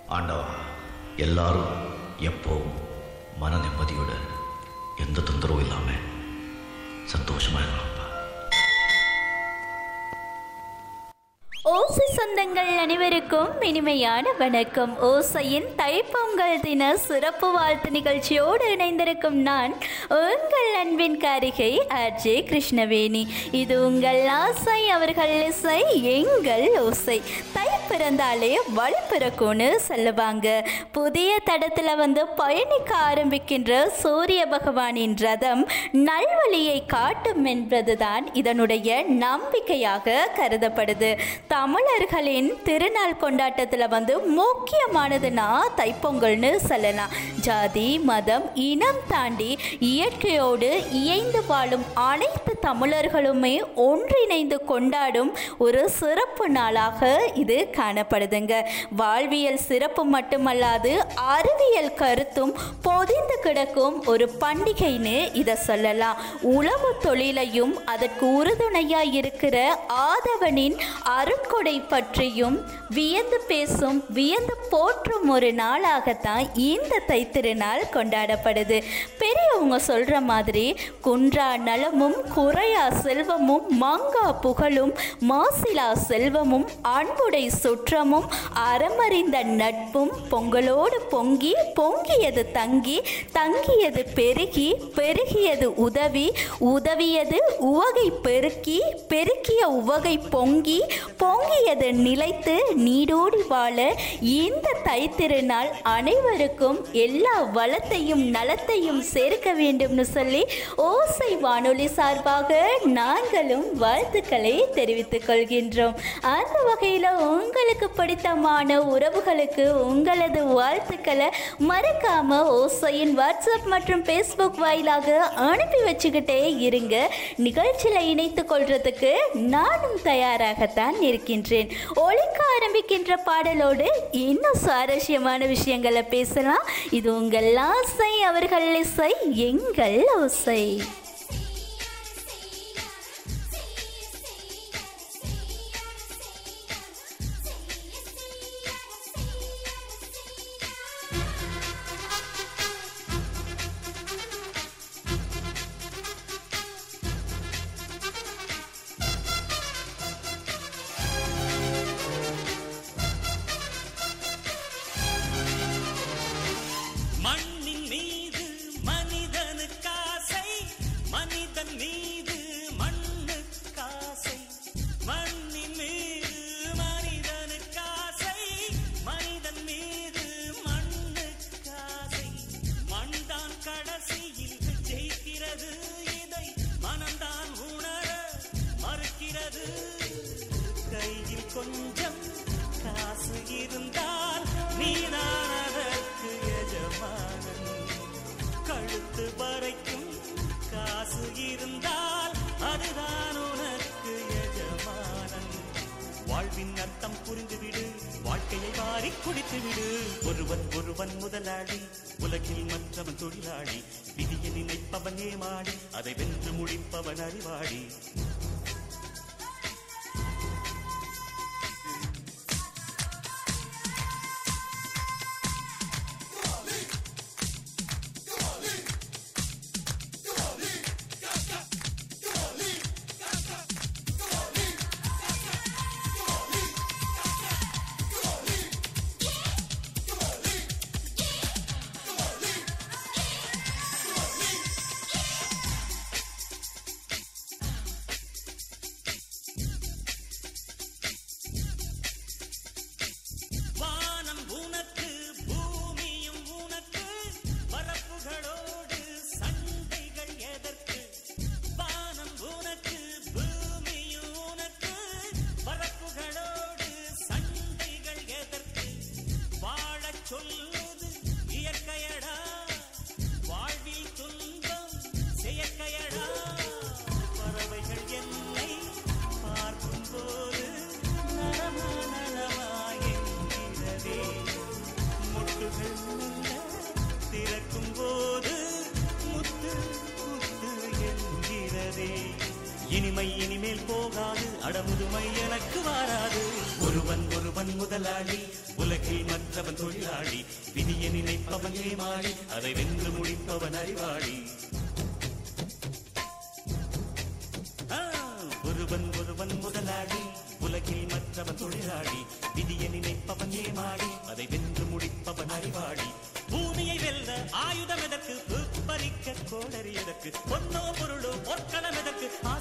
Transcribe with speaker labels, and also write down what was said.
Speaker 1: ஆண்டவா எல்லாரும் எப்போவும் மன நிம்மதியோட எந்த தொந்தரவும் இல்லாமல் சந்தோஷமாக இருக்கலாம்ப்பா
Speaker 2: ஓசை சொந்தங்கள் அனைவருக்கும் இனிமையான வணக்கம் ஓசையின் தைப்பொங்கல் தின சிறப்பு வாழ்த்து நிகழ்ச்சியோடு இணைந்திருக்கும் நான் உங்கள் அன்பின் காரிகை ஆர்ஜே கிருஷ்ணவேணி இது உங்கள் ஆசை அவர்கள் இசை எங்கள் ஓசை தை பிறந்தாலே வழி பிறக்கும்னு சொல்லுவாங்க புதிய தடத்தில் வந்து பயணிக்க ஆரம்பிக்கின்ற சூரிய பகவானின் ரதம் நல்வழியை காட்டும் என்பதுதான் இதனுடைய நம்பிக்கையாக கருதப்படுது தமிழர்களின் திருநாள் கொண்டாட்டத்தில் வந்து முக்கியமானதுன்னா தைப்பொங்கல்னு சொல்லலாம் ஜாதி மதம் இனம் தாண்டி இயற்கையோடு இயைந்து வாழும் அனைத்து தமிழர்களுமே ஒன்றிணைந்து கொண்டாடும் ஒரு சிறப்பு நாளாக இது காணப்படுதுங்க வாழ்வியல் சிறப்பு மட்டுமல்லாது அறிவியல் கருத்தும் பொதிந்து கிடக்கும் ஒரு பண்டிகைன்னு இதை சொல்லலாம் உழவு தொழிலையும் அதற்கு உறுதுணையாக இருக்கிற ஆதவனின் அருட்கொடை பற்றியும் வியந்து பேசும் வியந்து போற்றும் ஒரு நாளாகத்தான் இந்த தைத்திருநாள் கொண்டாடப்படுது பெரியவங்க சொல்ற மாதிரி குன்றா நலமும் குறையா செல்வமும் மங்கா புகழும் மாசிலா செல்வமும் அன்புடை சுற்றமும் அறமறிந்த நட்பும் பொங்கலோடு பொங்கி பொங்கியது தங்கி தங்கியது பெருகி பெருகியது உதவி உதவியது உவகை பெருக்கி பெருக்கிய உவகை பொங்கி பொங்கியது நிலைத்து நீடோடி வாழ இந்த தைத்திருநாள் அனைவருக்கும் எல்லா வளத்தையும் நலத்தையும் சேர்க்க வேண்டும்னு சொல்லி ஓசை வானொலி சார்பாக நாங்களும் வாழ்த்துக்களை தெரிவித்துக் கொள்கின்றோம் அந்த வகையில் உங்களுக்கு பிடித்தமான உறவுகளுக்கு உங்களது வாழ்த்துக்களை மறக்காம ஓசையின் வாட்ஸ்அப் மற்றும் ஃபேஸ்புக் வாயிலாக அனுப்பி வச்சுக்கிட்டே இருங்க நிகழ்ச்சியில் இணைத்துக் கொள்றதுக்கு நானும் தயாராகத்தான் இருக்கின்றேன் ஒழிக்க ஆரம்பிக்கின்ற பாடலோடு இன்னும் சுவாரஸ்யமான விஷயங்களை பேசலாம் இது உங்கள் ஆசை அவர்கள் இசை எங்கள் ஓசை
Speaker 3: மண்ணின் மீது மனிதனுக்காசை மனிதன் மீது மண்ணுக்காசை மண்ணின் மீது மனிதனுக்காசை மனிதன் மீது மண்ணுக்காசை மண்தான் கடைசியில் ஜெயிக்கிறது இதை மனம்தான் உணர மறுக்கிறது கையில் கொஞ்சம் காசு இருந்தால் நீதான் அதற்கு எஜமானன் கழுத்து வரைக்கும் காசு இருந்தால் அதுதான் உனக்கு எஜமானன் வாழ்வின் அர்த்தம் புரிந்துவிடு வாழ்க்கையை வாரி குடித்து விடு ஒருவன் ஒருவன் முதலாளி உலகில் மற்றவன் தொழிலாளி விதியை நினைப்பவன் ஏமாடி அதை வென்று முடிப்பவன் அறிவாளி வானம் உனக்கு பூமியும் உனக்கு பரப்புகளோடு சண்டைகள் எதற்கு வானம் உனக்கு பூமியும் உனக்கு பரப்புகளோடு சண்டைகள் எதற்கு வாழச் சொல்லுது இயற்கையடா வாழ்வில் துன்பம் செயற்கையடா பறவைகள் என்னை பார்க்கும்போது நலமா நலமா என்கிறதே முட்டுகள் மெல்ல திறக்கும் போது முத்து முத்து என்கிறதே இனிமை இனிமேல் போகாது அடமுதுமை எனக்கு வாராது ஒருவன் ஒருவன் முதலாளி உலகில் மற்றவன் தொழிலாளி விதியை நினைப்பவன் ஏமாளி அதை வென்று முடிப்பவன் அறிவாளி ஆ, ஒருவன் ஒருவன் முதலாளி உலகில் மற்றவன் தொழிலாளி விதியை நினைப்பவன் ஏமாளி அதை வென்று முடிப்பவன் அறிவாளி பூமியை வெல்ல ஆயுதம் எதற்கு பறிக்க கோடரி எதற்கு பொன்னோ பொருளோ பொற்களம் எதற்கு